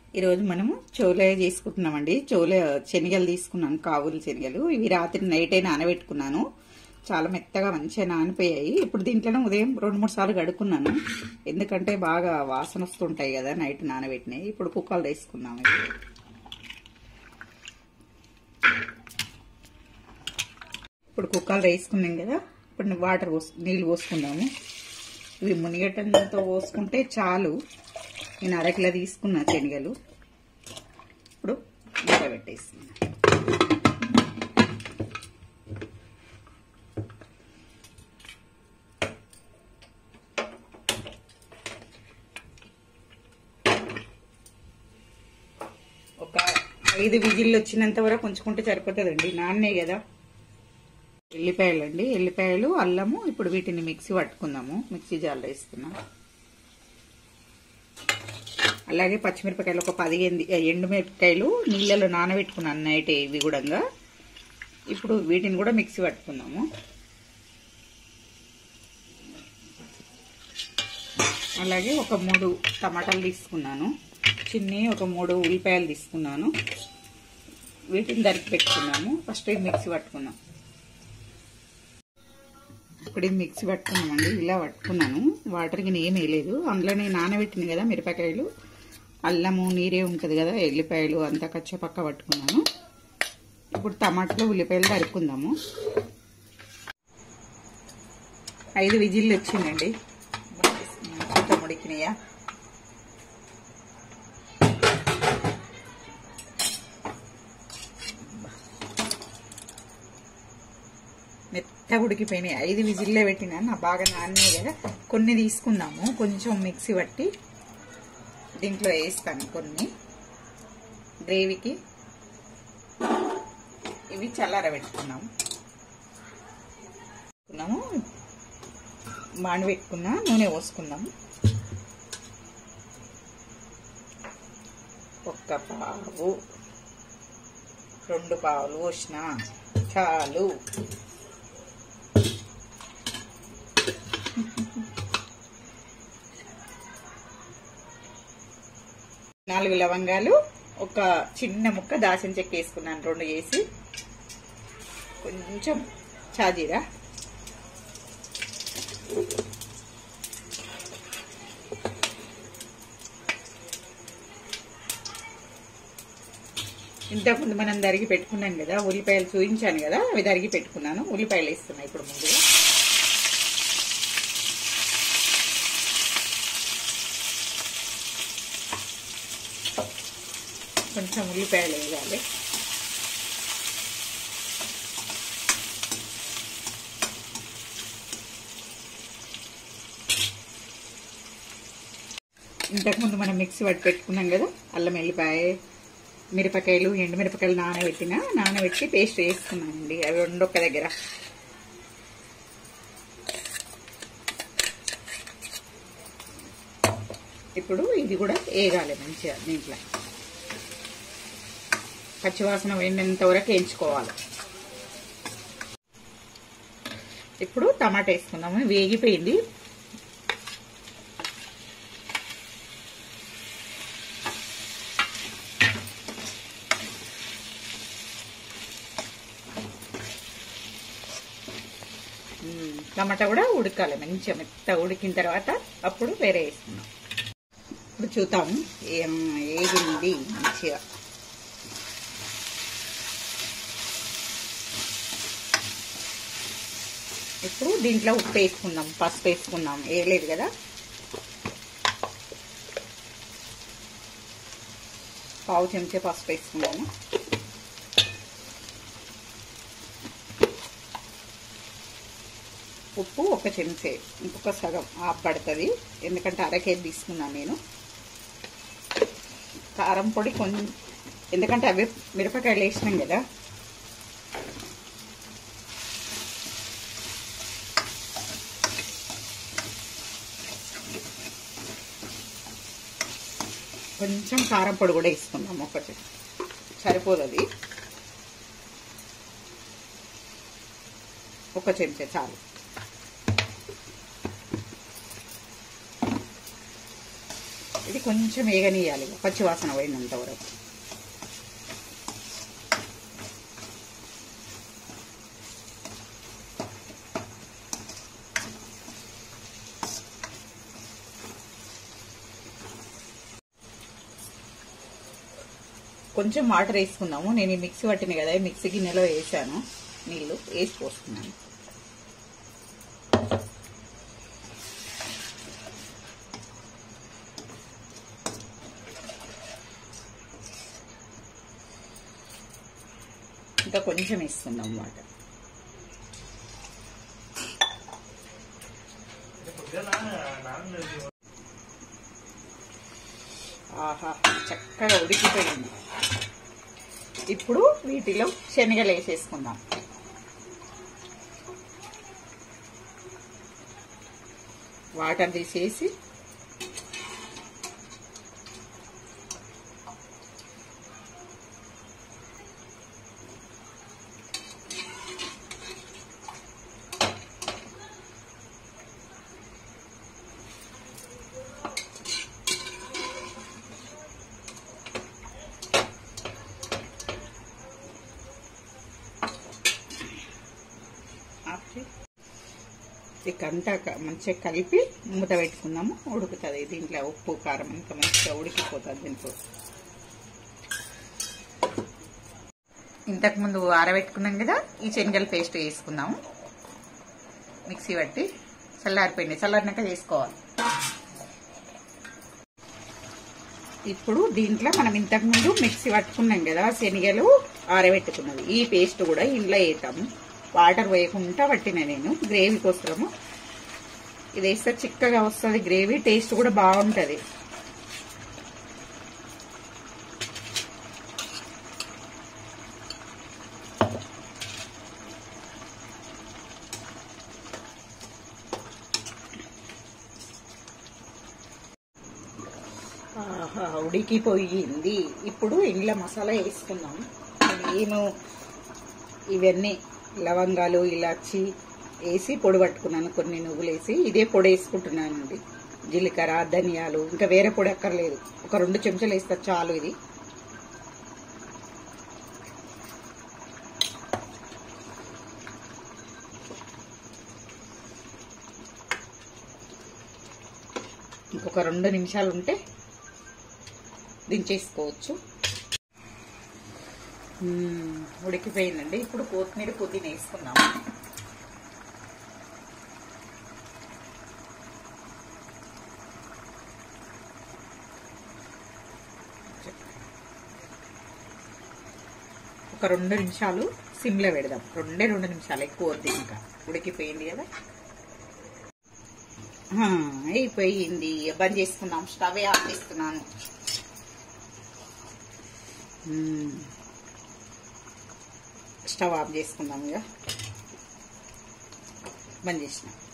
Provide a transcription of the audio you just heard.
ఈరోజు మనము చోలే చేసుకుంటున్నామండి చోలే శనగలు తీసుకున్నాను కావులు శనగలు ఇవి రాత్రి నైట్ అయినా నానబెట్టుకున్నాను చాలా మెత్తగా మంచిగా నానిపోయాయి ఇప్పుడు దీంట్లోనే ఉదయం రెండు మూడు సార్లు కడుక్కున్నాను ఎందుకంటే బాగా వాసన వస్తుంటాయి కదా నైట్ నానబెట్టినాయి ఇప్పుడు కుక్కలు వేసుకున్నాము ఇవి ఇప్పుడు కుక్కలు వేసుకున్నాం కదా ఇప్పుడు వాటర్ పోసు నీళ్ళు పోసుకుందాము ఇవి మునిగటంతో పోసుకుంటే చాలు నేను అరకిలో తీసుకున్నా శనగలు ఇప్పుడు మూత పెట్టేస్తున్నా ఒక ఐదు విజిల్లు వచ్చినంత వరకు ఉంచుకుంటే సరిపోతుందండి నాన్నే కదా ఎల్లిపాయలు అండి ఎల్లిపాయలు అల్లము ఇప్పుడు వీటిని మిక్సీ పట్టుకుందాము మిక్సీ జార్లో వేసుకున్నాం అలాగే పచ్చిమిరపకాయలు ఒక పదిహేను ఎండుమిరపకాయలు నీళ్ళలో నానబెట్టుకున్నాను నైట్ ఇవి కూడా ఇప్పుడు వీటిని కూడా మిక్సీ పట్టుకుందాము అలాగే ఒక మూడు టమాటాలు తీసుకున్నాను చిన్ని ఒక మూడు ఉల్లిపాయలు తీసుకున్నాను వీటిని దరికి పెట్టుకున్నాము ఫస్ట్ ఇది మిక్సీ పట్టుకున్నాం ఇప్పుడు ఇది మిక్సీ పట్టుకున్నామండి ఇలా పట్టుకున్నాను వాటర్కి ఏం వేయలేదు అందులోనే నానబెట్టింది కదా మిరపకాయలు అల్లము నీరే ఉంటుంది కదా ఎల్లిపాయలు అంతా కచ్చ పక్క పట్టుకున్నాను ఇప్పుడు టమాటాలు ఉల్లిపాయలు కరుక్కుందాము ఐదు విజిల్లు వచ్చిందండి మంచిగా ఉడికినాయా మెత్తగా ఉడికిపోయినాయి ఐదు విజిల్లే పెట్టినా నా బాగా నాన్నే కదా కొన్ని తీసుకుందాము కొంచెం మిక్సీ పట్టి దీంట్లో వేస్తాను కొన్ని గ్రేవీకి ఇవి చల్లార పెట్టుకున్నాము మాండి పెట్టుకున్నా నూనె పోసుకుందాము ఒక్క పావు రెండు పావులు పోసిన చాలు నాలుగు లవంగాలు ఒక చిన్న ముక్క దాచిన చెక్క వేసుకున్నాను రెండు వేసి కొంచెం చాజీరా ఇంతకుముందు మనం దరిగి పెట్టుకున్నాం కదా ఉల్లిపాయలు చూపించాను కదా అవి దరిగి పెట్టుకున్నాను ఉల్లిపాయలు వేస్తున్నా ఇప్పుడు ముందుగా కొంచెం ఉల్లిపాయలు వేయాలి ఇంతకుముందు మనం మిక్సీ పట్టి పెట్టుకున్నాం కదా అల్లం వెల్లిపాయ మిరపకాయలు ఎండుమిరపకాయలు నానబెట్టిన నానబెట్టి పేస్ట్ వేసుకున్నానండి అవి రెండు ఒక దగ్గర ఇప్పుడు ఇది కూడా వేగాలి మంచిగా దీంట్లో పచ్చివాసన వేడినంత వరకు వేయించుకోవాలి ఇప్పుడు టమాటా వేసుకుందాము వేగిపోయింది టమాటా కూడా ఉడకాలి మంచిగా మెత్త ఉడికిన తర్వాత అప్పుడు వేరే వేసుకున్నాం ఇప్పుడు చూద్దాము ఏం ఏగింది మంచిగా ఇప్పుడు దీంట్లో ఉప్పు వేసుకుందాం పసుపు వేసుకుందాం వేయలేదు కదా పావు చెంచా పసుపు వేసుకున్నాము ఉప్పు ఒక చెంచే ఇంకొక సగం ఆఫ్ పడుతుంది ఎందుకంటే అరకేది తీసుకున్నాను నేను కారం పొడి కొంచెం ఎందుకంటే అవి మిరపకాయలు వేసినాం కదా కొంచెం కారం పొడి కూడా వేసుకుందాం ఒకటి సరిపోదు అది ఒక చెంచా చాలు ఇది కొంచెం వేగనీయాలి పచ్చివాసన పోయినంత వరకు కొంచెం వాటర్ వేసుకుందాము నేను ఈ మిక్సీ పట్టిన కదా ఈ మిక్సీ గిన్నెలో వేసాను నీళ్లు వేసి పోసుకున్నాను ఇంకా కొంచెం వేసుకుందాం వాటర్ ఆహా చక్కగా ఉడికిపోయింది ఇప్పుడు వీటిలో శనగలు వేసేసుకుందాం వాటర్ తీసేసి ఆపి ఇకంతా క- మంచిగా కలిపి మూత పెట్టుకుందాము ఉడుకుతుంది దీంట్లో ఉప్పు కారం ఇంకా మంచిగా ఉడికిపోతుంది దీంట్లో ఇంతకు ముందు ఆరబెట్టుకున్నాం కదా ఈ శనగల పేస్ట్ వేసుకుందాము మిక్సీ పట్టి చల్లారిపోయింది చల్లారినాక చేసుకోవాలి ఇప్పుడు దీంట్లో మనం ఇంతకు ముందు మిక్సీ పట్టుకున్నాం కదా శనగలు ఆరబెట్టుకున్నది ఈ పేస్ట్ కూడా ఇంట్లో వేద్దాము వాటర్ వేయకుండా పట్టిన నేను గ్రేవీ కోసము ఇది వేస్తే చిక్కగా వస్తుంది గ్రేవీ టేస్ట్ కూడా బాగుంటుంది ఆహా, ఉడికిపోయింది ఇప్పుడు ఇంట్లో మసాలా వేసుకుందాం నేను ఇవన్నీ లవంగాలు ఇలాచి వేసి పొడి పట్టుకున్నాను కొన్ని నువ్వులు వేసి ఇదే పొడి వేసుకుంటున్నానండి జీలకర్ర ధనియాలు ఇంకా వేరే పొడి అక్కర్లేదు ఒక రెండు చెంచాలు వేస్తా చాలు ఇది ఇంకొక రెండు నిమిషాలు ఉంటే దించేసుకోవచ్చు మ్మ్, ఉడికిపోయిందండి ఇప్పుడు కొత్తిమీర పుదీనా వేసుకుందాం ఒక రెండు నిమిషాలు సిమ్లో పెడదాం రెండే రెండు నిమిషాలు ఎక్కువ వద్దు ఇంకా ఉడికిపోయింది కదా ఆ, అయిపోయింది బంద్ చేసుకుందాం స్టవ్ ఆఫ్ చేస్తున్నాను మ్మ్. స్టవ్ ఆఫ్ చేసుకుందాం ఇక బంద్ చేసిన